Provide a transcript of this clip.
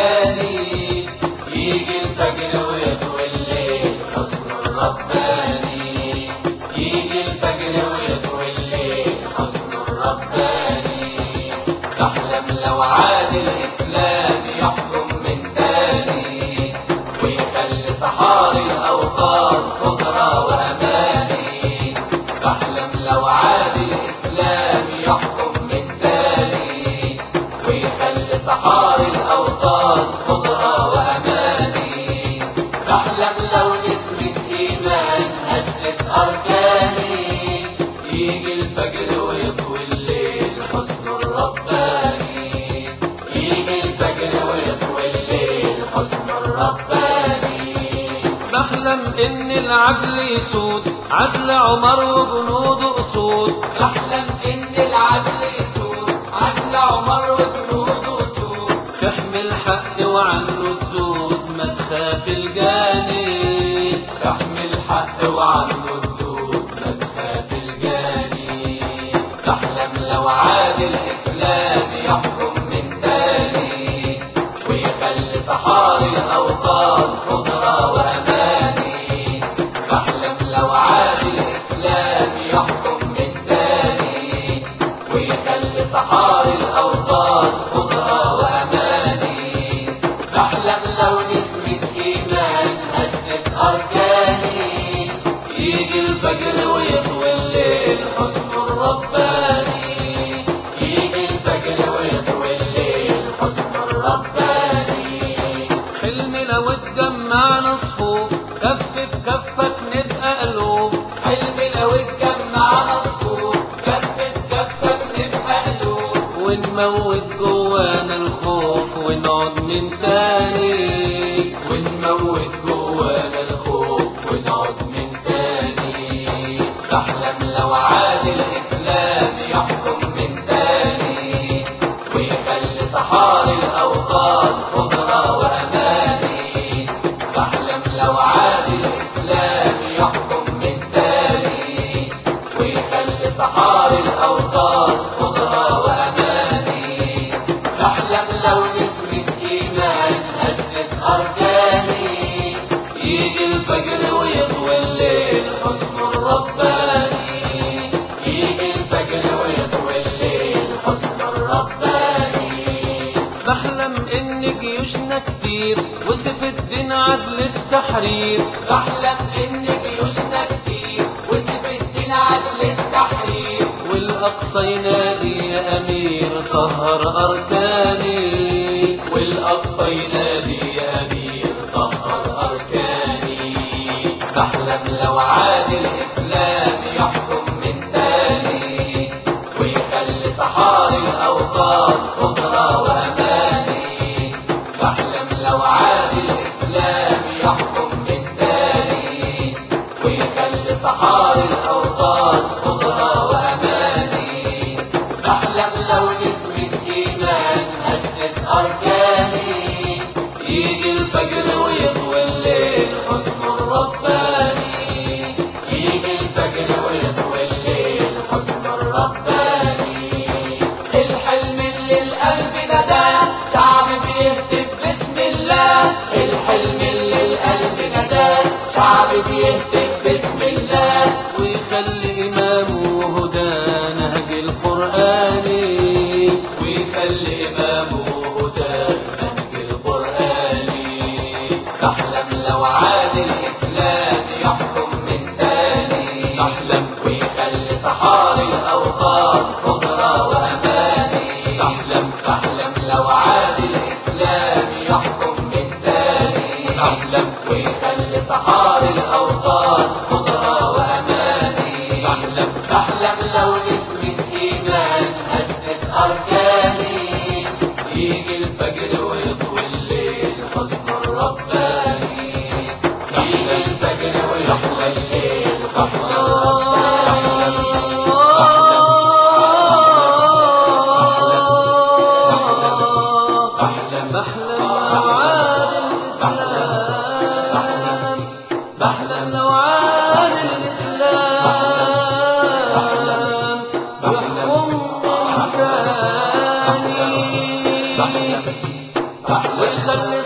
أركاني يجي الفجر ويطوي الليل حسن الرباني يجي الفجر ويطوي الليل حسن الرباني تحلم لو عاد الإسلام يحكم من تاني ويخلي صحاري الأوطان خضرة وأماني تحلم لو عاد الإسلام يحكم من تاني ويخلي صحاري الأوطان خضرة وأماني تحلم لو نسمة إيمان هزت أركاني يجي الفجر ويطوي الليل حسن الرباني يجي الفجر ويطوي الليل حسن الرباني بحلم ان العدل يسود عدل عمر وجنوده اسود بحلم إن العدل يسود عدل عمر وجنوده سود تحمي الحق وعنه تزود ما تخاف الجاني تحمي الحق وعنه تسود ما تخاف الجاني تحلم لو عاد الإسلام يحكم من تاني ويخلي صحاري الأوطان خضرة وأماني تحلم لو عاد الإسلام يحكم من تاني ويخلي صحاري الأوطان خضرة وأماني تحلم لو نسمة إيمان هزت أركاني يجي الفجر ويطوي الليل حسن الرباني يجي الفجر ويطوي الليل حسن الرباني حلمي لو اتجمعنا صفوف كف في كفك نبقى ألوف حلمي لو اتجمعنا صفوف كفة كفة نبقى قلوب ونموت جوانا الخوف ونقعد من تاني ونموت جوانا الخوف ونقعد من تاني تحلم لو عاد الإسلام يحكم من تاني ويخلي صحاري الأوطان خضرة وأماني تحلم لو عاد الإسلام يحكم من تاني ويخلي صحاري الأوطان خضرة وأماني تحلم لو نسمة إيمان هزت أركاني يجي الفجر ويطوي الليل حسن الرباني يجي الفجر ويطوي الليل حسن الرباني بحلم ان جيوشنا كتير وصفت بين عدل التحرير بحلم إن جيوشنا كتير وسف الدين عدل التحرير والاقصى ينادي يا امير طهر اركاني والأقصى ينادي يا أمير طهر أركاني تحلم لو عاد الإسلام يحكم من تاني ويخلي صحاري الأوطان خضرة وأماني تحلم لو عاد الإسلام يحكم من تاني ويخلي صحاري الأوطان خضرة وأماني تحلم لو نسمة إيمان هزت أركاني يجي الفجر ويطوي الليل حسن الرباني يجي الفجر ويطوي الليل حسن الرباني الحلم اللي القلب نداه شعب بيهتف بسم الله الحلم اللي القلب نداه شعب بيهتف بسم الله ويخلي إمامه هدى نهج القرآني ويخلي إمامه هدى نهج القرآني تحلم لو عاد الإسلام يحكم من تاني تحلم ويخلي صحاري الأوطان خضرة وأماني تحلم تحلم لو عاد الإسلام يحكم من تاني تحلم ويخلي صحاري الأوطان خضرة وأماني تحلم تحلم لو نسمة إيمان هزت أركاني يجي الفجر ويطوي الليل حسن الرباني يجي الفجر ويطوي الليل حسن بحلم بحلم لو عاد الإسلام بحلم لو عاد الإسلام يحكم من تاني واحلى ويخلي